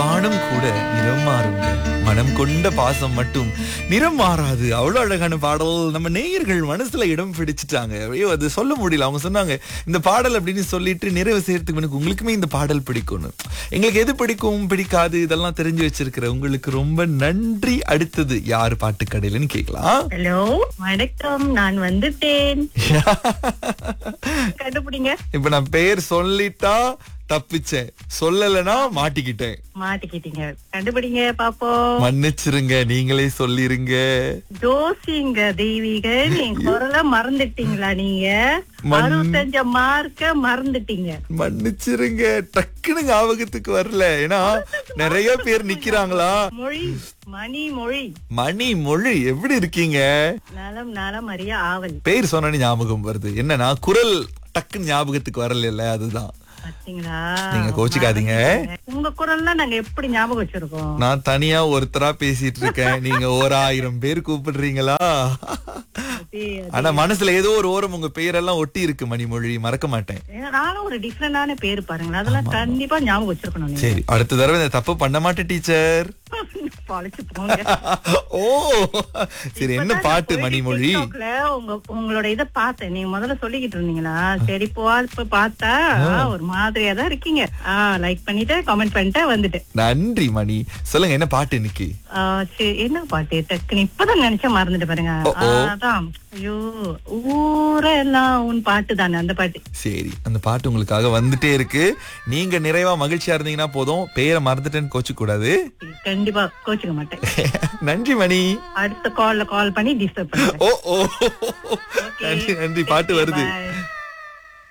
வானம் கூட நிறம் மாறுங்க மனம் கொண்ட பாசம் மட்டும் நிறம் மாறாது அவ்வளவு அழகான பாடல் நம்ம நேயர்கள் மனசுல இடம் பிடிச்சிட்டாங்க ஐயோ அது சொல்ல முடியல அவங்க சொன்னாங்க இந்த பாடல் அப்படின்னு சொல்லிட்டு நிறைவு செய்யறதுக்கு முன்னுக்கு உங்களுக்குமே இந்த பாடல் பிடிக்கும்னு எங்களுக்கு எது பிடிக்கும் பிடிக்காது இதெல்லாம் தெரிஞ்சு வச்சிருக்கிற உங்களுக்கு ரொம்ப நன்றி அடுத்தது யாரு பாட்டு கடையிலன்னு கேட்கலாம் ஹலோ வணக்கம் நான் வந்துட்டேன் கண்டுபிடிங்க இப்ப நான் பெயர் சொல்லிட்டா தப்பிச்சேன் சொல்லலைன்னா மாட்டிக்கிட்டேன் மாட்டிக்கிட்டீங்க கண்டுபிடிங்க பாப்போம் மன்னிச்சிருங்க நீங்களே சொல்லிருங்க ஜோசிங்க தெய்வீக நீங்க குரல மறந்துட்டீங்களா நீங்க மன்- அறுபத்தஞ்ச மார்க்க மறந்துட்டீங்க மன்னிச்சிருங்க டக்குனு ஞாபகத்துக்கு வரல ஏன்னா நிறைய பேர் நிக்கிறாங்களா மொழி மணி மொழி மணி மொழி எப்படி இருக்கீங்க நலம் நலம் அறிய ஆவல் பேர் சொன்னோன்னு ஞாபகம் வருது என்னன்னா குரல் டக்குன்னு ஞாபகத்துக்கு வரல அதுதான் பாத்தீங்களா நீங்க கோச்சிக்காதீங்க. உங்க குரல்லாம் நாங்க எப்படி ஞாபகம் வச்சிருக்கோம் நான் தனியா ஒருத்தரா பேசிட்டு இருக்கேன் நீங்க ஒரு ஆயிரம் பேர் கூப்பிடுறீங்களா அது- ஆனா மனசுல ஏதோ ஒரு ஓரம் உங்க பெயரெல்லாம் ஒட்டி இருக்கு மணிமொழி மறக்க மாட்டேன் நானும் ஒரு டிஃப்ரெண்டான பேர் பாருங்களேன் அதெல்லாம் கண்டிப்பா ஞாபகம் வச்சிருக்கணும் நீங்க சரி அடுத்த தடவை இந்த தப்பு பண்ண மாட்டேன் டீச்சர் பழச்சு போங்க ஓ சரி என்ன இப்பதான் பாட்டு நான் போயிட்டு மணிமொழி TikTokல உங்க உங்களோட இத பார்த்தேன் நீங்க முதல்ல சொல்லிக்கிட்டு இருந்தீங்களா சரி போ இப்ப பார்த்தா ஆ, ஒரு மாதிரியா தான் இருக்கீங்க ஆ லைக் பண்ணிட்டு கமெண்ட் பண்ணிட்டு வந்துட்டேன் நன்றி மணி சொல்லுங்க என்ன பாட்டு இன்னைக்கு ஆ, சரி என்ன பாட்டு டக்குன்னு இப்பதான் நினைச்சா மறந்துட்டு பாருங்க ஓ, ஓ. ஆ, அதான் ஐயோ ஊரெல்லாம் உன் பாட்டு தானே அந்த பாட்டு சரி அந்த பாட்டு உங்களுக்காக வந்துட்டே இருக்கு நீங்க நிறைவா மகிழ்ச்சியா இருந்தீங்கன்னா போதும் பேரை மறந்துட்டேன்னு கோச்சு கூடாது கண்டிப்பா கோச்சுக்க மாட்டேன் நன்றி மணி அடுத்த கால்ல கால் பண்ணி டிஸ்டர்ப் பண்ணுங்க ஓ ஓ நன்றி நன்றி பாட்டு வருது Bye.